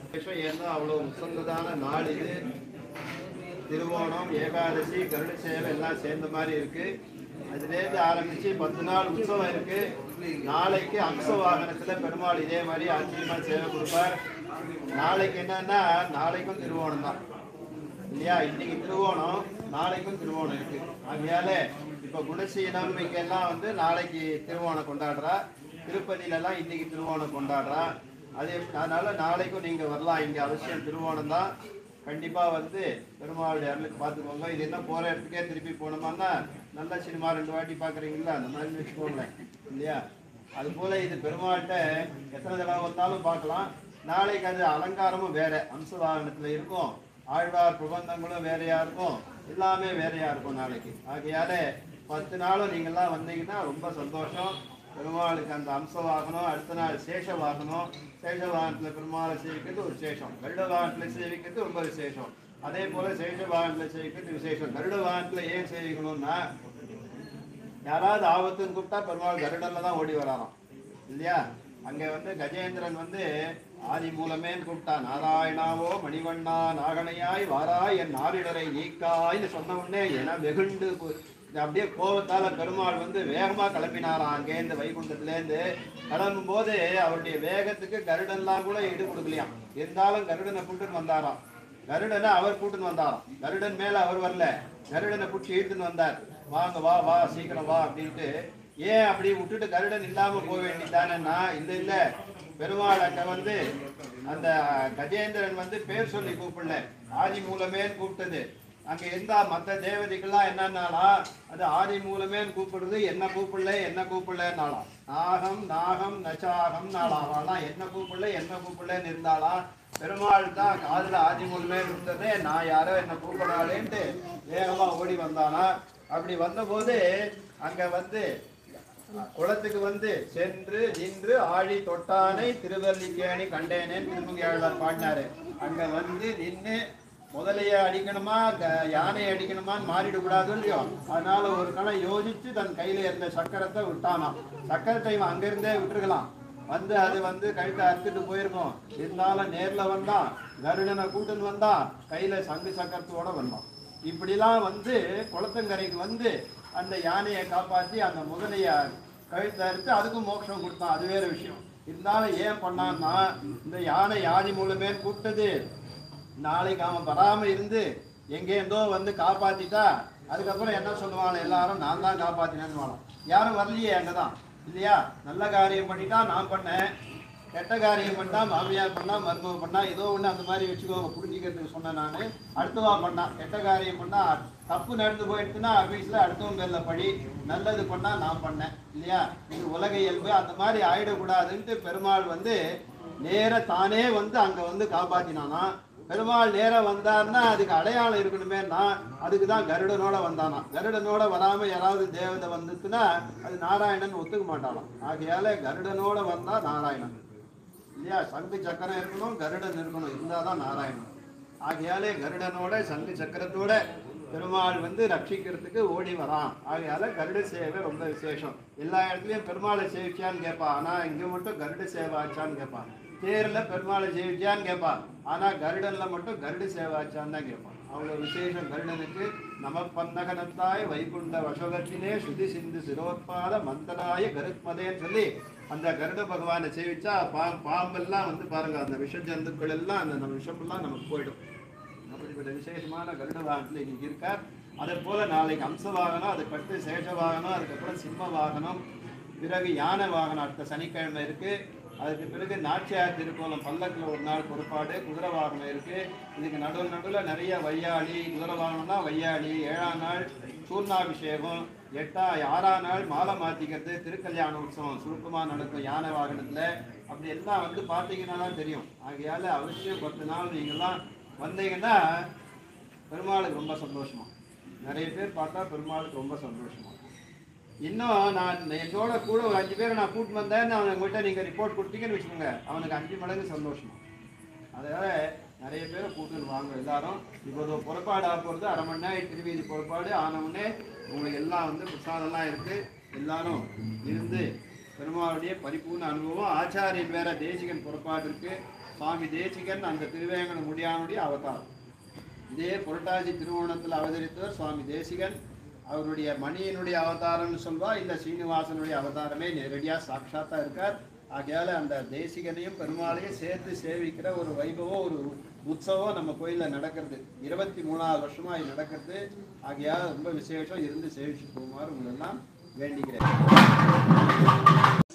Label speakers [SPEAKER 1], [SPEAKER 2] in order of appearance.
[SPEAKER 1] விஷயம் ஏன்னா அவ்வளவு உசந்ததான நாள் இது திருவோணம் ஏகாதசி கருட சேவை எல்லாம் சேர்ந்த மாதிரி இருக்கு அதுலேருந்து ஆரம்பிச்சு பத்து நாள் உற்சவம் இருக்கு நாளைக்கு அம்ச வாகனத்துல பெருமாள் இதே மாதிரி ஆச்சரியமா சேவை கொடுப்பார் நாளைக்கு என்னன்னா நாளைக்கும் திருவோணம் தான் இல்லையா இன்னைக்கு திருவோணம் நாளைக்கும் திருவோணம் இருக்கு ஆகையால இப்ப குணசீலம் இங்கெல்லாம் வந்து நாளைக்கு திருவோணம் கொண்டாடுறா திருப்பதியில எல்லாம் இன்னைக்கு திருவோணம் கொண்டாடுறா அது அதனால நாளைக்கும் நீங்க வரலாம் இங்க அவசியம் திருவோணம் தான் கண்டிப்பா வந்து பெருமாளுடைய அருளுக்கு பார்த்துக்கோங்க இது என்ன போற இடத்துக்கே திருப்பி போனோம்னா நல்ல சினிமா ரெண்டு வாட்டி பாக்குறீங்களா அந்த மாதிரி வச்சுக்கோங்களேன் இல்லையா அது போல இது பெருமாள்கிட்ட எத்தனை தடவை வந்தாலும் பார்க்கலாம் நாளைக்கு அது அலங்காரமும் வேற அம்ச வாகனத்துல இருக்கும் ஆழ்வார் பிரபந்தங்களும் வேறையா இருக்கும் எல்லாமே வேறையா இருக்கும் நாளைக்கு ஆகையால பத்து நாளும் நீங்கெல்லாம் வந்தீங்கன்னா ரொம்ப சந்தோஷம் பெருமாளுக்கு அந்த அம்ச வாகனம் அடுத்த நாள் சேஷ வாகனம் சேஷ வாகனத்துல பெருமாளை சேவிக்கிறது ஒரு விசேஷம் கருட வாகனத்துல சேவிக்கிறது ரொம்ப விசேஷம் அதே போல சேஷ வாகனத்துல சேவிக்கிறது விசேஷம் கருட வாகனத்துல ஏன் சேவிக்கணும்னா யாராவது ஆபத்துன்னு கூப்பிட்டா பெருமாள் கருடன்ல தான் ஓடி வராராம் இல்லையா அங்க வந்து கஜேந்திரன் வந்து ஆதி மூலமேன்னு கூப்பிட்டான் நாராயணாவோ மணிவண்ணா நாகனையாய் வாராய் என் நாரிடரை நீக்காய்னு சொன்ன உடனே என வெகுண்டு கு- அப்படியே கோபத்தால பெருமாள் வந்து வேகமா கிளம்பினாராம் அங்கேருந்து வைகுண்டத்திலேருந்து கிளம்பும் போது அவருடைய வேகத்துக்கு கருடன்லாம் கூட ஈடு கொடுக்கலையாம் இருந்தாலும் கருடனை கூட்டுன்னு வந்தாராம் கருடனை அவர் கூட்டுன்னு வந்தாராம் கருடன் மேல அவர் வரல கருடனை பிடிச்சி இழுத்துன்னு வந்தார் வாங்க வா வா சீக்கிரம் வா அப்படின்ட்டு ஏன் அப்படி விட்டுட்டு கருடன் இல்லாம போக வேண்டியதானேன்னா இல்ல இல்ல பெருமாள் அங்க வந்து அந்த கஜேந்திரன் வந்து பேர் சொல்லி கூப்பிடல ஆதி மூலமே கூப்பிட்டது அங்க இருந்தா மத்த தேவதைகள்லாம் என்னன்னாலா அது ஆதி மூலமேன்னு கூப்பிடுறது என்ன கூப்பிடல என்ன கூப்பிடலன்னாலாம் நாகம் நாகம் நச்சாகம் நாளாவாலாம் என்ன கூப்பிடல என்ன கூப்பிடலன்னு இருந்தாளா பெருமாள் தான் காதுல ஆதி மூலமே இருந்ததே நான் யாரோ என்ன கூப்பிடாளேன்ட்டு வேகமா ஓடி வந்தானா அப்படி வந்தபோது அங்க வந்து குளத்துக்கு வந்து சென்று நின்று ஆழி தொட்டானை திருவல்லிக்கேணி கண்டேனேன்னு திருமங்கையாளர் பாடினாரு அங்க வந்து நின்று முதலைய அடிக்கணுமா க- யானையை அடிக்கணுமான்னு மாறிடக்கூடாது இல்லையோ அதனால ஒரு கணம் யோசிச்சு தன் கையில இருந்த சக்கரத்தை விட்டானாம் சக்கரத்தை இவன் அங்கிருந்தே விட்டுருக்கலாம் வந்து அது வந்து கழுத்தை அறுத்துட்டு போயிருக்கும் இருந்தாலும் நேர்ல வந்தான் கருடனை கூட்டுன்னு வந்தான் கையில சங்கு சக்கரத்தோட வந்தான் இப்படிலாம் வந்து குளத்தங்கரைக்கு வந்து அந்த யானையை காப்பாத்தி அந்த முதலைய கழுத்தை அறுத்து அதுக்கும் மோட்சம் கொடுத்தான் அது வேற விஷயம் இருந்தாலும் ஏன் பண்ணான்னா இந்த யானை யாதி மூலமே கூப்பிட்டது நாளைக்கு அவன் வராம இருந்து எங்கேருந்தோ வந்து காப்பாத்திட்டா அதுக்கப்புறம் என்ன சொல்லுவாங்க எல்லாரும் நான் தான் காப்பாத்தினேன்னு யாரும் வரலையே அங்கதான் இல்லையா நல்ல காரியம் பண்ணிட்டா நான் பண்ணேன் கெட்ட காரியம் பண்ணா மாமியார் பண்ணா மருமக பண்ணா ஏதோ ஒண்ணு அந்த மாதிரி வச்சுக்கோங்க புரிஞ்சுக்கிறதுக்கு சொன்னேன் நான் அடுத்தவா பண்ணா கெட்ட காரியம் பண்ணா தப்பு நடந்து போயிடுச்சுன்னா ஆபீஸ்ல அடுத்தவங்க பேர்ல படி நல்லது பண்ணா நான் பண்ணேன் இல்லையா இது உலக இயல்பு அந்த மாதிரி ஆயிடக்கூடாதுன்ட்டு பெருமாள் வந்து நேர தானே வந்து அங்க வந்து காப்பாத்தினானா பெருமாள் நேரா வந்தார்னா அதுக்கு அடையாளம் இருக்கணுமேனா அதுக்கு தான் கருடனோட வந்தானா கருடனோட வராம யாராவது தேவதை வந்துச்சுன்னா அது நாராயணன் ஒத்துக்க மாட்டானாம் ஆகையால கருடனோட வந்தா நாராயணன் இல்லையா சங்கு சக்கரம் இருக்கணும் கருடன் இருக்கணும் இருந்தாதான் நாராயணன் ஆகையாலே கருடனோட சங்கு சக்கரத்தோட பெருமாள் வந்து ரட்சிக்கிறதுக்கு ஓடி வரான் ஆகையால கருட சேவை ரொம்ப விசேஷம் எல்லா இடத்துலயும் பெருமாளை சேவிச்சியான்னு கேட்பான் ஆனா இங்க மட்டும் கருட சேவை ஆச்சான்னு கேட்பான் தேர்ல பெருமாளை சேவிச்சியான்னு கேட்பான் ஆனா கருடன்ல மட்டும் கருட சேவை ஆச்சான்னு தான் கேட்பான் அவ்வளவு விசேஷம் கருடனுக்கு நம பன்னகனத்தாய் வைகுண்ட வசோகத்திலே சுதி சிந்து சிரோத்பாத மந்தராய கருத்மதேன்னு சொல்லி அந்த கருட பகவானை சேவிச்சா பா பாம்பெல்லாம் வந்து பாருங்க அந்த விஷ ஜந்துக்கள் எல்லாம் அந்த நம்ம விஷமெல்லாம் நமக்கு போயிடும் அப்படிப்பட்ட விசேஷமான கருட வாகனத்தில் இன்னைக்கு இருக்கார் அதே போல நாளைக்கு அம்ச வாகனம் அதுக்கடுத்து சேஷ வாகனம் அதுக்கப்புறம் சிம்ம வாகனம் பிறகு யானை வாகனம் அடுத்த சனிக்கிழமை இருக்கு அதுக்கு பிறகு நாச்சியார் திருக்கோலம் பல்லக்கில் ஒரு நாள் பொறுப்பாடு குதிரை வாகனம் இருக்கு இதுக்கு நடுவில் நடுவில் நிறைய வையாளி குதிரை வாகனம்னா வையாளி ஏழாம் நாள் சூர்ணாபிஷேகம் எட்டா ஆறாம் நாள் மாலை மாத்திக்கிறது திருக்கல்யாண உற்சவம் சுருக்கமா நடக்கும் யானை வாகனத்துல அப்படி எல்லாம் வந்து பார்த்தீங்கன்னா தான் தெரியும் ஆகையால அவசியம் பத்து நாள் நீங்கெல்லாம் வந்தீங்கன்னா பெருமாளுக்கு ரொம்ப சந்தோஷமா நிறைய பேர் பார்த்தா பெருமாளுக்கு ரொம்ப சந்தோஷமா இன்னும் நான் என்னோட கூட ஒரு அஞ்சு பேரை நான் கூட்டிட்டு வந்தேன்னு அவனுங்கிட்ட நீங்க ரிப்போர்ட் கொடுத்தீங்கன்னு வச்சுக்கோங்க அவனுக்கு அஞ்சு மடங்கு சந்தோஷமா அதனால நிறைய பேரை கூட்டிட்டு வாங்க எல்லாரும் இப்போ இதோ புறப்பாடு ஆக போகிறது அரை மணி நேரம் திருவீதி புறப்பாடு ஆன உடனே உங்களுக்கு எல்லாம் வந்து பிரசாதம்லாம் இருக்கு எல்லாரும் இருந்து பெருமாளுடைய பரிபூர்ண அனுபவம் ஆச்சாரியன் வேற தேசிகன் புறப்பாடு இருக்கு சுவாமி தேசிகன் அந்த திருவேங்கட முடியானுடைய அவதாரம் இதே புரட்டாசி திருவோணத்தில் அவதரித்தவர் சுவாமி தேசிகன் அவருடைய மணியினுடைய அவதாரம்னு சொல்வா இந்த சீனிவாசனுடைய அவதாரமே நேரடியாக சாட்சாத்தா இருக்கார் ஆகையால அந்த தேசிகனையும் பெருமாளையும் சேர்த்து சேவிக்கிற ஒரு வைபவம் ஒரு உற்சவம் நம்ம கோயிலில் நடக்கிறது இருபத்தி மூணாவது வருஷமா இது நடக்கிறது ஆகையால ரொம்ப விசேஷம் இருந்து சேவிச்சு போகுமாறு உங்களெல்லாம் வேண்டிக்கிறேன்